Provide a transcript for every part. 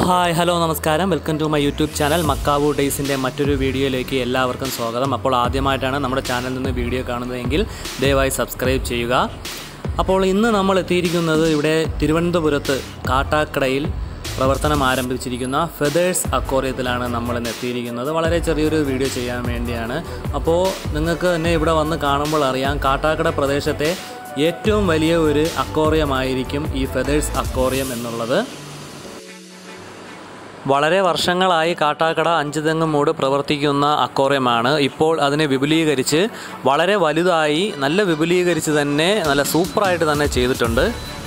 hi hello നമസ്കാരം welcome to my YouTube channel macaw ഡേയ്സിൻ്റെ മറ്റൊരു വീഡിയോയിലേക്ക് എല്ലാവർക്കും സ്വാഗതം അപ്പോൾ ആദ്യമായിട്ടാണ് നമ്മുടെ ചാനലിൽ നിന്ന് വീഡിയോ കാണുന്നതെങ്കിൽ ദയവായി സബ്സ്ക്രൈബ് ചെയ്യുക അപ്പോൾ ഇന്ന് നമ്മൾ എത്തിയിരിക്കുന്നത് ഇവിടെ തിരുവനന്തപുരത്ത് കാട്ടാക്കടയിൽ പ്രവർത്തനം ആരംഭിച്ചിരിക്കുന്ന ഫെതേഴ്സ് അക്വോറിയത്തിലാണ് നമ്മൾ ഇന്ന് എത്തിയിരിക്കുന്നത് വളരെ ചെറിയൊരു വീഡിയോ ചെയ്യാൻ വേണ്ടിയാണ് അപ്പോൾ നിങ്ങൾക്ക് തന്നെ ഇവിടെ വന്ന് കാണുമ്പോൾ അറിയാം കാട്ടാക്കട പ്രദേശത്തെ ഏറ്റവും വലിയ ഒരു അക്വോറിയമായിരിക്കും ഈ ഫെതേഴ്സ് അക്വോറിയം എന്നുള്ളത് വളരെ വർഷങ്ങളായി കാട്ടാക്കട അഞ്ചുതെങ്ങ് മൂട് പ്രവർത്തിക്കുന്ന അക്വോറിയമാണ് ഇപ്പോൾ അതിനെ വിപുലീകരിച്ച് വളരെ വലുതായി നല്ല വിപുലീകരിച്ച് തന്നെ നല്ല സൂപ്പറായിട്ട് തന്നെ ചെയ്തിട്ടുണ്ട്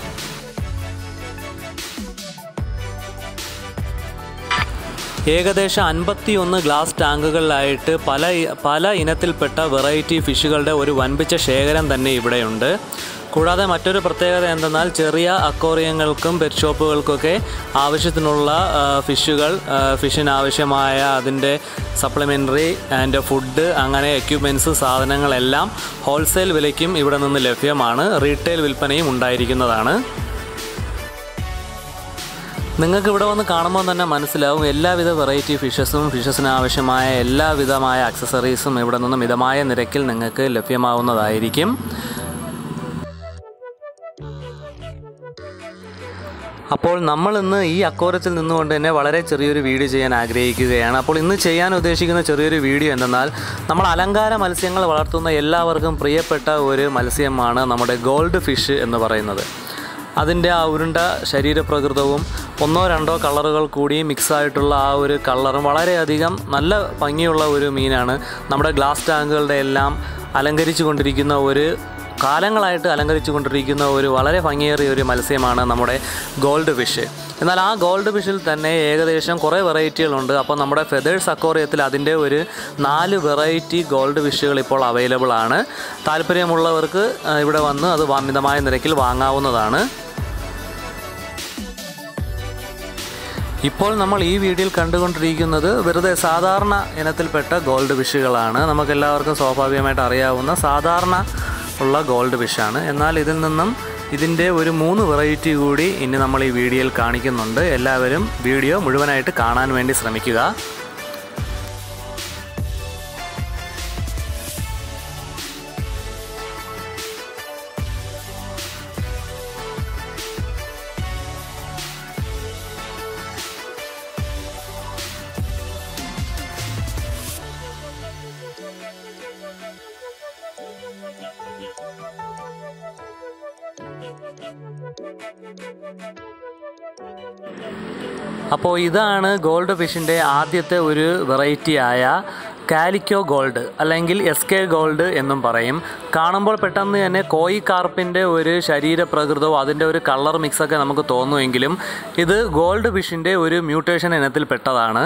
ഏകദേശം അൻപത്തി ഒന്ന് ഗ്ലാസ് ടാങ്കുകളിലായിട്ട് പല പല ഇനത്തിൽപ്പെട്ട വെറൈറ്റി ഫിഷുകളുടെ ഒരു വൻപിച്ച ശേഖരം തന്നെ ഇവിടെയുണ്ട് കൂടാതെ മറ്റൊരു പ്രത്യേകത എന്തെന്നാൽ ചെറിയ അക്വോറിയങ്ങൾക്കും പെറ്റ് ഷോപ്പുകൾക്കൊക്കെ ആവശ്യത്തിനുള്ള ആ, ഫിഷുകൾ ആ, ഫിഷിന് ആവശ്യമായ അതിൻ്റെ സപ്ലിമെൻ്ററി ആൻഡ് ഫുഡ് അങ്ങനെ എക്യുപ്മെൻറ്റ്സ് സാധനങ്ങളെല്ലാം ഹോൾസെയിൽ വിലയ്ക്കും ഇവിടെ നിന്ന് ലഭ്യമാണ് റീറ്റെയിൽ വിൽപ്പനയും ഉണ്ടായിരിക്കുന്നതാണ് നിങ്ങൾക്ക് ഇവിടെ വന്ന് കാണുമ്പോൾ തന്നെ മനസ്സിലാവും എല്ലാവിധ വെറൈറ്റി ഫിഷസും ഫിഷസിന് ആവശ്യമായ എല്ലാവിധമായ അക്സസറീസും ഇവിടെ നിന്ന് മിതമായ നിരക്കിൽ നിങ്ങൾക്ക് ലഭ്യമാവുന്നതായിരിക്കും അപ്പോൾ നമ്മൾ ഇന്ന് ഈ അക്കോരത്തിൽ നിന്നുകൊണ്ട് തന്നെ വളരെ ചെറിയൊരു വീഡിയോ ചെയ്യാൻ ആഗ്രഹിക്കുകയാണ് അപ്പോൾ ഇന്ന് ചെയ്യാൻ ഉദ്ദേശിക്കുന്ന ചെറിയൊരു വീഡിയോ എന്തെന്നാൽ നമ്മൾ അലങ്കാര മത്സ്യങ്ങൾ വളർത്തുന്ന എല്ലാവർക്കും പ്രിയപ്പെട്ട ഒരു മത്സ്യമാണ് നമ്മുടെ ഗോൾഡ് ഫിഷ് എന്ന് പറയുന്നത് അതിൻ്റെ ആ ഉരുണ്ട ശരീരപ്രകൃതവും ഒന്നോ രണ്ടോ കളറുകൾ കൂടി മിക്സ് ആയിട്ടുള്ള ആ ഒരു കളറും വളരെയധികം നല്ല ഭംഗിയുള്ള ഒരു മീനാണ് നമ്മുടെ ഗ്ലാസ് ടാങ്കുകളുടെ എല്ലാം അലങ്കരിച്ചു കൊണ്ടിരിക്കുന്ന ഒരു കാലങ്ങളായിട്ട് അലങ്കരിച്ചു കൊണ്ടിരിക്കുന്ന ഒരു വളരെ ഭംഗിയേറിയ ഒരു മത്സ്യമാണ് നമ്മുടെ ഗോൾഡ് ഫിഷ് എന്നാൽ ആ ഗോൾഡ് ഫിഷിൽ തന്നെ ഏകദേശം കുറേ വെറൈറ്റികളുണ്ട് അപ്പോൾ നമ്മുടെ ഫെതേഴ്സ് അക്വോറിയത്തിൽ അതിൻ്റെ ഒരു നാല് വെറൈറ്റി ഗോൾഡ് ഫിഷുകൾ ഇപ്പോൾ അവൈലബിൾ ആണ് താല്പര്യമുള്ളവർക്ക് ആ, ഇവിടെ വന്ന് അത് വാ- മിതമായ നിരക്കിൽ വാങ്ങാവുന്നതാണ് ഇപ്പോൾ നമ്മൾ ഈ വീഡിയോയിൽ കണ്ടുകൊണ്ടിരിക്കുന്നത് വെറുതെ സാധാരണ ഇനത്തിൽപ്പെട്ട ഗോൾഡ് ഫിഷുകളാണ് നമുക്കെല്ലാവർക്കും സ്വാഭാവികമായിട്ട് അറിയാവുന്ന സാധാരണ ഉള്ള ഗോൾഡ് ഫിഷാണ് എന്നാൽ ഇതിൽ നിന്നും ഇതിൻ്റെ ഒരു മൂന്ന് വെറൈറ്റി കൂടി ഇനി നമ്മൾ ഈ വീഡിയോയിൽ കാണിക്കുന്നുണ്ട് എല്ലാവരും വീഡിയോ മുഴുവനായിട്ട് കാണാൻ വേണ്ടി ശ്രമിക്കുക അപ്പോൾ ഇതാണ് ഗോൾഡ് ഫിഷിൻ്റെ ആദ്യത്തെ ഒരു വെറൈറ്റി ആയ കാലിക്കോ ഗോൾഡ് അല്ലെങ്കിൽ എസ് കെ ഗോൾഡ് എന്നും പറയും കാണുമ്പോൾ പെട്ടെന്ന് തന്നെ കോയി കാർപ്പിൻ്റെ ഒരു ശരീരപ്രകൃതവും അതിൻ്റെ ഒരു കളർ മിക്സൊക്കെ നമുക്ക് തോന്നുമെങ്കിലും ഇത് ഗോൾഡ് ഫിഷിൻ്റെ ഒരു മ്യൂട്ടേഷൻ ഇനത്തിൽപ്പെട്ടതാണ്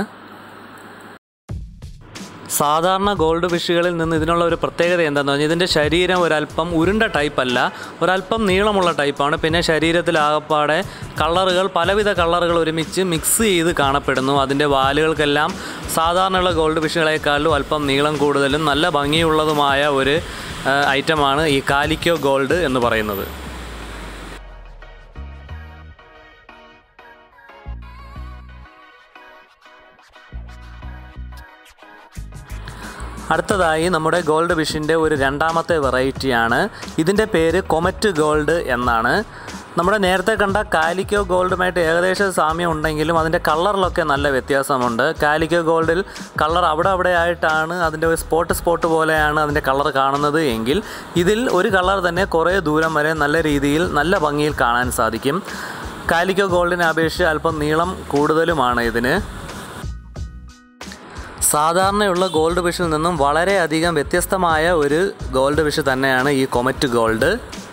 സാധാരണ ഗോൾഡ് ഫിഷുകളിൽ നിന്ന് ഇതിനുള്ള ഒരു പ്രത്യേകത എന്താണെന്ന് പറഞ്ഞാൽ ഇതിൻ്റെ ശരീരം ഒരല്പം ഉരുണ്ട ടൈപ്പ് അല്ല ഒരല്പം നീളമുള്ള ടൈപ്പാണ് പിന്നെ ശരീരത്തിലാകപ്പാടെ കളറുകൾ പലവിധ കളറുകൾ ഒരുമിച്ച് മിക്സ് ചെയ്ത് കാണപ്പെടുന്നു അതിൻ്റെ വാലുകൾക്കെല്ലാം സാധാരണയുള്ള ഗോൾഡ് ഫിഷുകളെക്കാളും അല്പം നീളം കൂടുതലും നല്ല ഭംഗിയുള്ളതുമായ ഒരു ആ, ഐറ്റമാണ് ഈ കാലിക്കോ ഗോൾഡ് എന്ന് പറയുന്നത് അടുത്തതായി നമ്മുടെ ഗോൾഡ് ഫിഷിൻ്റെ ഒരു രണ്ടാമത്തെ വെറൈറ്റിയാണ് ഇതിൻ്റെ പേര് കൊമറ്റ് ഗോൾഡ് എന്നാണ് നമ്മുടെ നേരത്തെ കണ്ട കാലിക്കോ ഗോൾഡുമായിട്ട് ഏകദേശം സാമ്യം ഉണ്ടെങ്കിലും അതിൻ്റെ കളറിലൊക്കെ നല്ല വ്യത്യാസമുണ്ട് കാലിക്കോ ഗോൾഡിൽ കളർ അവിടെ അവിടെ ആയിട്ടാണ് അതിൻ്റെ ഒരു സ്പോട്ട് സ്പോട്ട് പോലെയാണ് അതിൻ്റെ കളർ കാണുന്നത് എങ്കിൽ ഇതിൽ ഒരു കളർ തന്നെ കുറേ ദൂരം വരെ നല്ല രീതിയിൽ നല്ല ഭംഗിയിൽ കാണാൻ സാധിക്കും കാലിക്കോ ഗോൾഡിനെ അപേക്ഷിച്ച് അല്പം നീളം കൂടുതലുമാണ് ഇതിന് സാധാരണയുള്ള ഗോൾഡ് ഫിഷിൽ നിന്നും വളരെയധികം വ്യത്യസ്തമായ ഒരു ഗോൾഡ് ഫിഷ് തന്നെയാണ് ഈ കൊമറ്റ് ഗോൾഡ്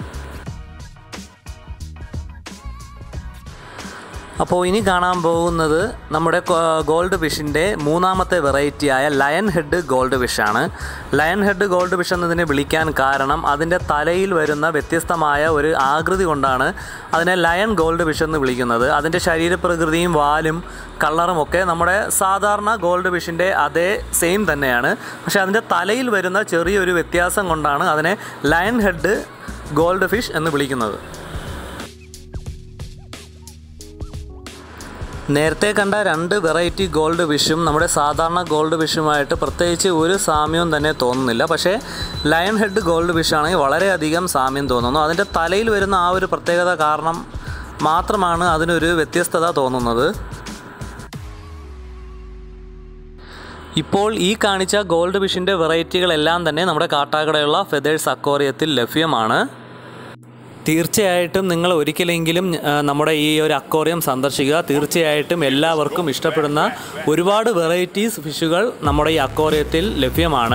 അപ്പോൾ ഇനി കാണാൻ പോകുന്നത് നമ്മുടെ കൊ- ഗോൾഡ് ഫിഷിൻ്റെ മൂന്നാമത്തെ വെറൈറ്റിയായ ലയൺ ഹെഡ് ഗോൾഡ് ഫിഷാണ് ലയൺ ഹെഡ് ഗോൾഡ് ഫിഷ് എന്നതിനെ വിളിക്കാൻ കാരണം അതിൻ്റെ തലയിൽ വരുന്ന വ്യത്യസ്തമായ ഒരു ആകൃതി കൊണ്ടാണ് അതിനെ ലയൺ ഗോൾഡ് ഫിഷ് എന്ന് വിളിക്കുന്നത് അതിൻ്റെ ശരീരപ്രകൃതിയും വാലും കളറും ഒക്കെ നമ്മുടെ സാധാരണ ഗോൾഡ് ഫിഷിൻ്റെ അതേ സെയിം തന്നെയാണ് പക്ഷേ അതിൻ്റെ തലയിൽ വരുന്ന ചെറിയൊരു വ്യത്യാസം കൊണ്ടാണ് അതിനെ ലയൺ ഹെഡ് ഗോൾഡ് ഫിഷ് എന്ന് വിളിക്കുന്നത് നേരത്തെ കണ്ട രണ്ട് വെറൈറ്റി ഗോൾഡ് ഫിഷും നമ്മുടെ സാധാരണ ഗോൾഡ് ഫിഷുമായിട്ട് പ്രത്യേകിച്ച് ഒരു സാമ്യവും തന്നെ തോന്നുന്നില്ല പക്ഷേ ലയൺ ഹെഡ് ഗോൾഡ് ഫിഷ് ആണെങ്കിൽ വളരെയധികം സാമ്യം തോന്നുന്നു അതിൻ്റെ തലയിൽ വരുന്ന ആ ഒരു പ്രത്യേകത കാരണം മാത്രമാണ് അതിനൊരു വ്യത്യസ്തത തോന്നുന്നത് ഇപ്പോൾ ഈ കാണിച്ച ഗോൾഡ് ഫിഷിൻ്റെ വെറൈറ്റികളെല്ലാം തന്നെ നമ്മുടെ കാട്ടാക്കടയുള്ള ഫെദേഴ്സ് അക്വാറിയത്തിൽ ലഭ്യമാണ് തീർച്ചയായിട്ടും നിങ്ങൾ ഒരിക്കലെങ്കിലും ആ, നമ്മുടെ ഈ ഒരു അക്വാറിയം സന്ദർശിക്കുക തീർച്ചയായിട്ടും എല്ലാവർക്കും ഇഷ്ടപ്പെടുന്ന ഒരുപാട് വെറൈറ്റീസ് ഫിഷുകൾ നമ്മുടെ ഈ അക്വാറിയത്തിൽ ലഭ്യമാണ്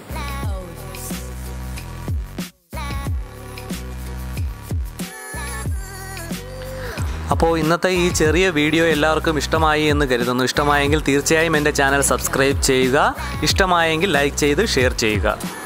അപ്പോൾ ഇന്നത്തെ ഈ ചെറിയ വീഡിയോ എല്ലാവർക്കും ഇഷ്ടമായി എന്ന് കരുതുന്നു ഇഷ്ടമായെങ്കിൽ തീർച്ചയായും എൻ്റെ ചാനൽ സബ്സ്ക്രൈബ് ചെയ്യുക ഇഷ്ടമായെങ്കിൽ ലൈക്ക് ചെയ്ത് ഷെയർ ചെയ്യുക